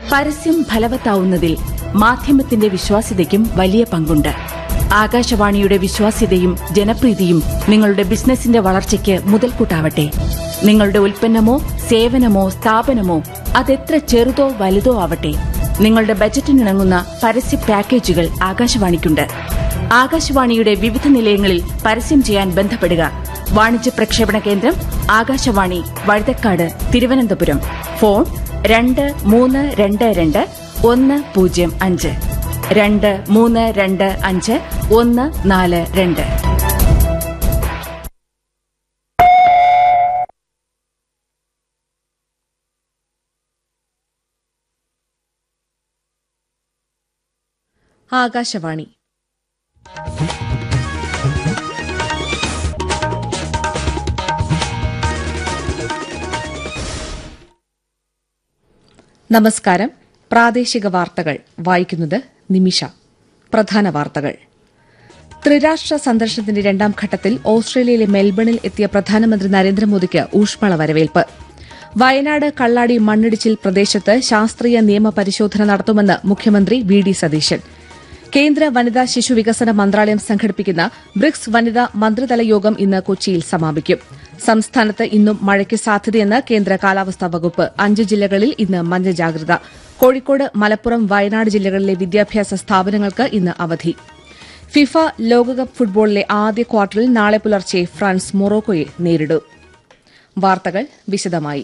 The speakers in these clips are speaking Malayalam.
പരസ്യം ഫലവത്താവുന്നതിൽ മാധ്യമത്തിന്റെ വിശ്വാസ്യതയ്ക്കും വലിയ പങ്കുണ്ട് ആകാശവാണിയുടെ വിശ്വാസ്യതയും ജനപ്രീതിയും നിങ്ങളുടെ ബിസിനസിന്റെ വളർച്ചയ്ക്ക് മുതൽക്കൂട്ടാവട്ടെ നിങ്ങളുടെ ഉൽപ്പന്നമോ സേവനമോ സ്ഥാപനമോ അതെത്ര ചെറുതോ വലുതോ ആവട്ടെ നിങ്ങളുടെ ബജറ്റിനിണങ്ങുന്ന പരസ്യ പാക്കേജുകൾ ആകാശവാണിക്കുണ്ട് ആകാശവാണിയുടെ വിവിധ നിലയങ്ങളിൽ പരസ്യം ചെയ്യാൻ ബന്ധപ്പെടുക വാണിജ്യ പ്രക്ഷേപണ കേന്ദ്രം ആകാശവാണി വഴുതക്കാട് തിരുവനന്തപുരം ഫോൺ രണ്ട് മൂന്ന് രണ്ട് രണ്ട് ഒന്ന് പൂജ്യം അഞ്ച് രണ്ട് മൂന്ന് രണ്ട് അഞ്ച് ഒന്ന് നാല് രണ്ട് ആകാശവാണി നമസ്കാരം പ്രാദേശിക വാർത്തകൾ വായിക്കുന്നത് നിമിഷ പ്രധാന വാർത്തകൾ ത്രിരാഷ്ട്ര സന്ദർശനത്തിന്റെ രണ്ടാം ഘട്ടത്തിൽ ഓസ്ട്രേലിയയിലെ മെൽബണിൽ എത്തിയ പ്രധാനമന്ത്രി നരേന്ദ്രമോദിക്ക് ഊഷ്മള വരവേൽപ്പ് വയനാട് കള്ളാടി മണ്ണിടിച്ചിൽ പ്രദേശത്ത് ശാസ്ത്രീയ നിയമ പരിശോധന നടത്തുമെന്ന് മുഖ്യമന്ത്രി വി ഡി സതീശൻ കേന്ദ്ര വനിതാ ശിശു വികസന മന്ത്രാലയം സംഘടിപ്പിക്കുന്ന ബ്രിക്സ് വനിതാ മന്ത്രിതല യോഗം ഇന്ന് കൊച്ചിയിൽ സമാപിക്കും സംസ്ഥാനത്ത് ഇന്നും മഴയ്ക്ക് സാധ്യതയെന്ന് കേന്ദ്ര കാലാവസ്ഥാ വകുപ്പ് അഞ്ച് ജില്ലകളിൽ ഇന്ന് മഞ്ഞ ജാഗ്രത കോഴിക്കോട് മലപ്പുറം വയനാട് ജില്ലകളിലെ വിദ്യാഭ്യാസ സ്ഥാപനങ്ങൾക്ക് ഇന്ന് അവധി ഫിഫ ലോകകപ്പ് ഫുട്ബോളിലെ ആദ്യ ക്വാർട്ടറിൽ നാളെ പുലർച്ചെ ഫ്രാൻസ് മൊറോക്കോയെ നേരിടും വാർത്തകൾ വിശദമായി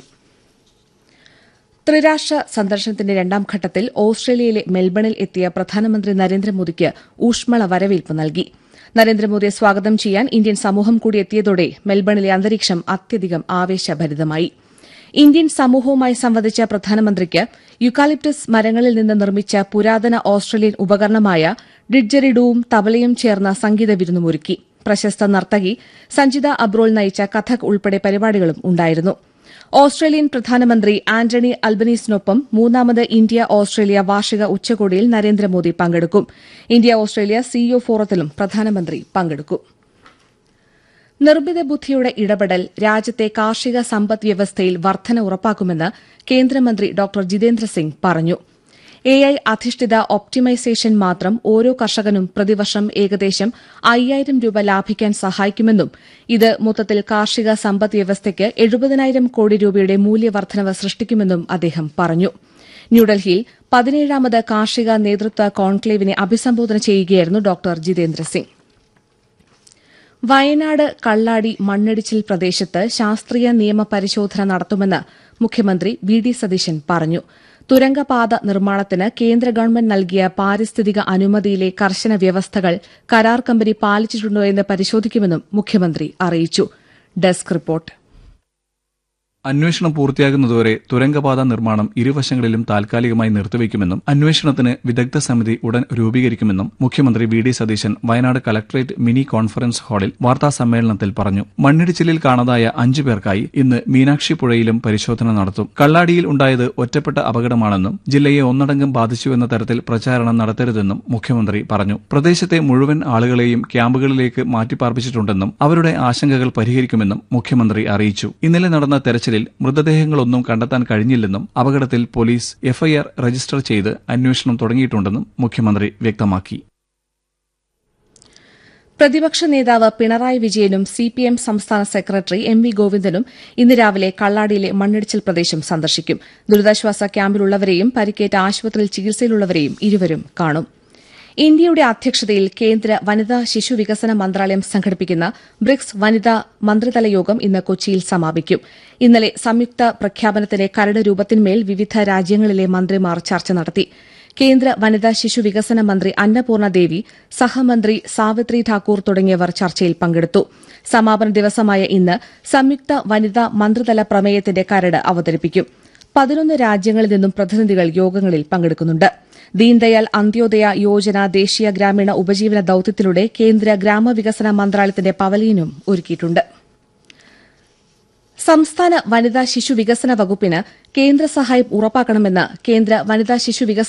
ത്രിരാഷ്ട്ര സന്ദർശനത്തിന്റെ രണ്ടാം ഘട്ടത്തിൽ ഓസ്ട്രേലിയയിലെ മെൽബണിൽ എത്തിയ പ്രധാനമന്ത്രി നരേന്ദ്രമോദിക്ക് ഊഷ്മള വരവേൽപ്പ് നൽകി നരേന്ദ്രമോദിയെ സ്വാഗതം ചെയ്യാൻ ഇന്ത്യൻ സമൂഹം കൂടി എത്തിയതോടെ മെൽബണിലെ അന്തരീക്ഷം അത്യധികം ആവേശഭരിതമായി ഇന്ത്യൻ സമൂഹവുമായി സംവദിച്ച പ്രധാനമന്ത്രിക്ക് യുക്കാലിപ്റ്റസ് മരങ്ങളിൽ നിന്ന് നിർമ്മിച്ച പുരാതന ഓസ്ട്രേലിയൻ ഉപകരണമായ ഡിഡ്ജറിഡുവും തബലയും ചേർന്ന സംഗീത വിരുന്നുമൊരുക്കി പ്രശസ്ത നർത്തകി സഞ്ജിത അബ്രോൾ നയിച്ച കഥക് ഉൾപ്പെടെ പരിപാടികളും ഉണ്ടായിരുന്നു ഓസ്ട്രേലിയൻ പ്രധാനമന്ത്രി ആന്റണി അൽബനീസിനൊപ്പം മൂന്നാമത് ഇന്ത്യ ഓസ്ട്രേലിയ വാർഷിക ഉച്ചകോടിയിൽ നരേന്ദ്രമോദി പങ്കെടുക്കും ഇന്ത്യ ഓസ്ട്രേലിയ സിഇഒ ഫോറത്തിലും പ്രധാനമന്ത്രി പങ്കെടുക്കും നിർമ്മിത ബുദ്ധിയുടെ ഇടപെടൽ രാജ്യത്തെ കാർഷിക സമ്പദ് വ്യവസ്ഥയിൽ വർധന ഉറപ്പാക്കുമെന്ന് കേന്ദ്രമന്ത്രി ഡോക്ടർ ജിതേന്ദ്ര സിംഗ് പറഞ്ഞു എ ഐ അധിഷ്ഠിത ഒപ്റ്റിമൈസേഷൻ മാത്രം ഓരോ കർഷകനും പ്രതിവർഷം ഏകദേശം അയ്യായിരം രൂപ ലാഭിക്കാൻ സഹായിക്കുമെന്നും ഇത് മൊത്തത്തിൽ കാർഷിക സമ്പദ് വ്യവസ്ഥയ്ക്ക് എഴുപതിനായിരം കോടി രൂപയുടെ മൂല്യവർദ്ധനവ് സൃഷ്ടിക്കുമെന്നും അദ്ദേഹം പറഞ്ഞു ന്യൂഡൽഹിയിൽ പതിനേഴാമത് കാർഷിക നേതൃത്വ കോൺക്ലേവിനെ അഭിസംബോധന ചെയ്യുകയായിരുന്നു ഡോക്ടർ ജിതേന്ദ്ര സിംഗ് വയനാട് കള്ളാടി മണ്ണിടിച്ചിൽ പ്രദേശത്ത് ശാസ്ത്രീയ നിയമ പരിശോധന നടത്തുമെന്ന് മുഖ്യമന്ത്രി വി ഡി സതീശൻ പറഞ്ഞു തുരങ്കപാത നിർമ്മാണത്തിന് കേന്ദ്ര ഗവൺമെന്റ് നൽകിയ പാരിസ്ഥിതിക അനുമതിയിലെ കർശന വ്യവസ്ഥകൾ കരാർ കമ്പനി പാലിച്ചിട്ടുണ്ടോ എന്ന് പരിശോധിക്കുമെന്നും മുഖ്യമന്ത്രി അറിയിച്ചു ഡെസ്ക് റിപ്പോർട്ട് അന്വേഷണം പൂർത്തിയാകുന്നതുവരെ തുരങ്കപാത നിർമ്മാണം ഇരുവശങ്ങളിലും താൽക്കാലികമായി നിർത്തിവെക്കുമെന്നും അന്വേഷണത്തിന് വിദഗ്ധ സമിതി ഉടൻ രൂപീകരിക്കുമെന്നും മുഖ്യമന്ത്രി V D Satheesan Wayanad collectorate mini conference ഹാളിൽ വാർത്താ സമ്മേളനത്തിൽ പറഞ്ഞു മണ്ണിടിച്ചിലിൽ കാണാതായ അഞ്ചു പേർക്കായി ഇന്ന് മീനാക്ഷി പുഴയിലും പരിശോധന നടത്തും കള്ളാടിയിൽ ഉണ്ടായത് ഒറ്റപ്പെട്ട അപകടമാണെന്നും ജില്ലയെ ഒന്നടങ്കം ബാധിച്ചുവെന്ന തരത്തിൽ പ്രചാരണം നടത്തരുതെന്നും മുഖ്യമന്ത്രി പറഞ്ഞു പ്രദേശത്തെ മുഴുവൻ ആളുകളെയും ക്യാമ്പുകളിലേക്ക് മാറ്റിപ്പാർപ്പിച്ചിട്ടുണ്ടെന്നും അവരുടെ ആശങ്കകൾ പരിഹരിക്കുമെന്നും മുഖ്യമന്ത്രി അറിയിച്ചു ഇന്നലെ നടന്ന തെരച്ചിൽ തെരച്ചിലിൽ മൃതദേഹങ്ങളൊന്നും കണ്ടെത്താൻ കഴിഞ്ഞില്ലെന്നും അപകടത്തിൽ പോലീസ് എഫ്ഐആർ രജിസ്റ്റർ ചെയ്ത് അന്വേഷണം തുടങ്ങിയിട്ടുണ്ടെന്നും മുഖ്യമന്ത്രി വ്യക്തമാക്കി പ്രതിപക്ഷ നേതാവ് പിണറായി വിജയനും സിപിഎം സംസ്ഥാന സെക്രട്ടറി എം വി ഗോവിന്ദനും ഇന്ന് രാവിലെ കള്ളാടിയിലെ മണ്ണിടിച്ചിൽ പ്രദേശം സന്ദർശിക്കും ദുരിതാശ്വാസ ക്യാമ്പിലുള്ളവരെയും പരിക്കേറ്റ ആശുപത്രിയിൽ ചികിത്സയിലുള്ളവരെയും ഇരുവരും കാണും ഇന്ത്യയുടെ അധ്യക്ഷതയിൽ കേന്ദ്ര വനിതാ ശിശു വികസന മന്ത്രാലയം സംഘടിപ്പിക്കുന്ന ബ്രിക്സ് വനിതാ മന്ത്രിതല യോഗം ഇന്ന് കൊച്ചിയിൽ സമാപിക്കും ഇന്നലെ സംയുക്ത പ്രഖ്യാപനത്തിന്റെ കരട് രൂപത്തിന്മേൽ വിവിധ രാജ്യങ്ങളിലെ മന്ത്രിമാർ ചർച്ച നടത്തി കേന്ദ്ര വനിതാ ശിശു വികസന മന്ത്രി അന്നപൂർണ ദേവി സഹമന്ത്രി സാവിത്രി ഠാക്കൂർ തുടങ്ങിയവർ ചർച്ചയിൽ പങ്കെടുത്തു സമാപന ദിവസമായ ഇന്ന് സംയുക്ത വനിതാ മന്ത്രിതല പ്രമേയത്തിന്റെ കരട് അവതരിപ്പിക്കും പതിനൊന്ന് രാജ്യങ്ങളിൽ നിന്നും പ്രതിനിധികൾ യോഗങ്ങളിൽ പങ്കെടുക്കുന്നുണ്ട് ദീൻദയാൽ അന്ത്യോദയ യോജന ദേശീയ ഗ്രാമീണ ഉപജീവന ദൌത്യത്തിലൂടെ കേന്ദ്ര ഗ്രാമവികസന മന്ത്രാലയത്തിന്റെ പവലിയനും ഒരുക്കിയിട്ടുണ്ട് സംസ്ഥാന വനിതാ ശിശു വികസന വകുപ്പിന് കേന്ദ്ര സഹായം ഉറപ്പാക്കണമെന്ന് കേന്ദ്ര വനിതാ ശിശു വികസന